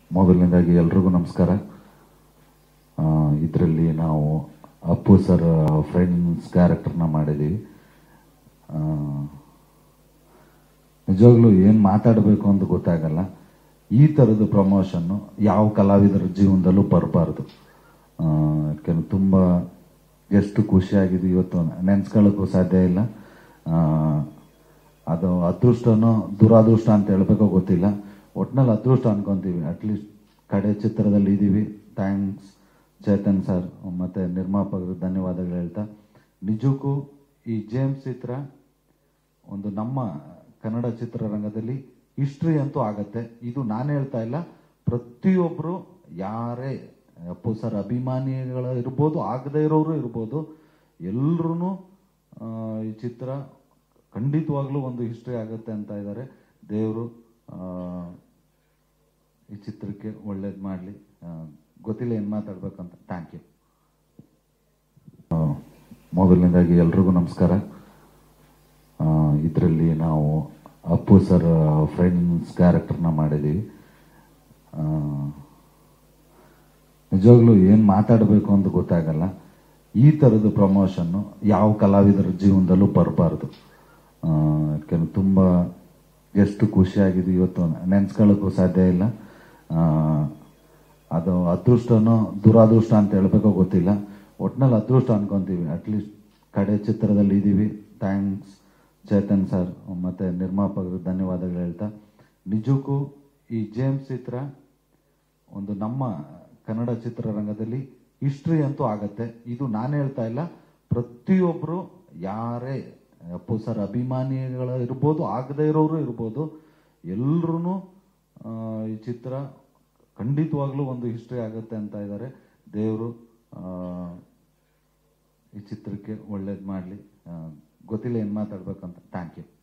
ಮೊದಲನೇದಾಗಿ ಎಲ್ರಿಗೂ ನಮಸ್ಕಾರ ಇದರಲ್ಲಿ ನಾವು ಅಪ್ಪು ಸರ್ ಫ್ರೆಂಡ್ಸ್ ಕ್ಯಾರೆಕ್ಟರ್ನ ಮಾಡಿದ್ದೀವಿ ಆ, ನಿಜವಾಗ್ಲೂ ಏನು ಮಾತಾಡಬೇಕು ಅಂತ ಗೊತ್ತಾಗಲ್ಲ ಈ ಥರದ ಪ್ರಮೋಷನ್ನು ಯಾವ ಕಲಾವಿದರ ಜೀವನದಲ್ಲೂ ಬರಬಾರ್ದು ಯಾಕೆಂದ್ರೆ ತುಂಬ ಎಷ್ಟು ಖುಷಿಯಾಗಿದೆ ಇವತ್ತು ನೆನ್ಸ್ಕೊಳ್ಳೋಕ್ಕೂ ಸಾಧ್ಯ ಇಲ್ಲ ಆ, ಅದು ಅದೃಷ್ಟನೋ ದುರಾದೃಷ್ಟ ಅಂತ ಹೇಳ್ಬೇಕೋ ಗೊತ್ತಿಲ್ಲ ಒಟ್ನಲ್ಲಿ ಅದೃಷ್ಟ ಅನ್ಕೊಂತೀವಿ ಅಟ್ಲೀಸ್ಟ್ ಕಡೆ ಚಿತ್ರದಲ್ಲಿ ಇದ್ದೀವಿ ಥ್ಯಾಂಕ್ಸ್ ಚೇತನ್ ಸರ್ ಮತ್ತು ನಿರ್ಮಾಪಕರು ಧನ್ಯವಾದಗಳು ಹೇಳ್ತಾ ನಿಜಕ್ಕೂ ಈ ಜೇಮ್ಸ್ ಚಿತ್ರ ಒಂದು ನಮ್ಮ ಕನ್ನಡ ಚಿತ್ರರಂಗದಲ್ಲಿ ಹಿಸ್ಟ್ರಿ ಅಂತೂ ಆಗತ್ತೆ ಇದು ನಾನು ಹೇಳ್ತಾ ಇಲ್ಲ ಪ್ರತಿಯೊಬ್ಬರು ಯಾರೇ ಅಪ್ಪು ಸರ್ ಅಭಿಮಾನಿಗಳು ಇರ್ಬೋದು ಆಗದೇ ಇರೋರು ಇರ್ಬೋದು ಎಲ್ಲರೂ ಈ ಚಿತ್ರ ಖಂಡಿತವಾಗ್ಲೂ ಒಂದು ಹಿಸ್ಟ್ರಿ ಆಗುತ್ತೆ ಅಂತ ಇದ್ದಾರೆ ದೇವರು ಈ ಚಿತ್ರಕ್ಕೆ ಒಳ್ಳೇದು ಮಾಡಲಿ ಗೊತ್ತಿಲ್ಲ ಏನು ಮಾತಾಡ್ಬೇಕಂತ ಥ್ಯಾಂಕ್ ಯು ಮೊದಲನೇದಾಗಿ ಎಲ್ರಿಗೂ ನಮಸ್ಕಾರ ಇದರಲ್ಲಿ ನಾವು ಅಪ್ಪು ಸರ್ ಫ್ರೆಂಡ್ಸ್ ಕ್ಯಾರೆಕ್ಟರ್ನ ಮಾಡಿದ್ದೀವಿ ಆ, ನಿಜವಾಗ್ಲೂ ಏನು ಮಾತಾಡಬೇಕು ಅಂತ ಗೊತ್ತಾಗಲ್ಲ ಈ ಥರದ ಪ್ರಮೋಷನ್ನು ಯಾವ ಕಲಾವಿದರ ಜೀವನದಲ್ಲೂ ಬರಬಾರ್ದು ಯಾಕೆಂದ್ರೆ ತುಂಬ ಎಷ್ಟು ಖುಷಿಯಾಗಿದೆ ಇವತ್ತು ನೆನ್ಸ್ಕೊಳ್ಳೋಕ್ಕೂ ಸಾಧ್ಯ ಇಲ್ಲ ಆ, ಅದು ಅದೃಷ್ಟನೋ ದುರಾದೃಷ್ಟ ಅಂತ ಹೇಳ್ಬೇಕೋ ಗೊತ್ತಿಲ್ಲ ಒಟ್ನಲ್ಲಿ ಅದೃಷ್ಟ ಅನ್ಕೊಂತೀವಿ ಅಟ್ಲೀಸ್ಟ್ ಕಡೆ ಚಿತ್ರದಲ್ಲಿ ಇದ್ದೀವಿ ಥ್ಯಾಂಕ್ಸ್ ಚೇತನ್ ಸರ್ ಮತ್ತು ನಿರ್ಮಾಪಕರು ಧನ್ಯವಾದಗಳು ಹೇಳ್ತಾ ನಿಜಕ್ಕೂ ಈ ಜೇಮ್ಸ್ ಚಿತ್ರ ಒಂದು ನಮ್ಮ ಕನ್ನಡ ಚಿತ್ರರಂಗದಲ್ಲಿ ಹಿಸ್ಟ್ರಿ ಅಂತೂ ಆಗತ್ತೆ ಇದು ನಾನು ಹೇಳ್ತಾ ಇಲ್ಲ ಪ್ರತಿಯೊಬ್ಬರು ಯಾರೇ ಅಪ್ಪು ಸರ್ ಅಭಿಮಾನಿಗಳು ಇರ್ಬೋದು ಆಗದೇ ಇರೋರು ಇರ್ಬೋದು ಎಲ್ಲರೂ ಈ ಚಿತ್ರ ಖಂಡಿತವಾಗ್ಲೂ ಒಂದು ಹಿಸ್ಟ್ರಿ ಆಗುತ್ತೆ ಅಂತ ಇದ್ದಾರೆ ದೇವರು ಈ ಚಿತ್ರಕ್ಕೆ ಒಳ್ಳೇದು ಮಾಡಲಿ ಗೊತ್ತಿಲ್ಲ ಏನು ಮಾತಾಡ್ಬೇಕಂತ ಥ್ಯಾಂಕ್ ಯು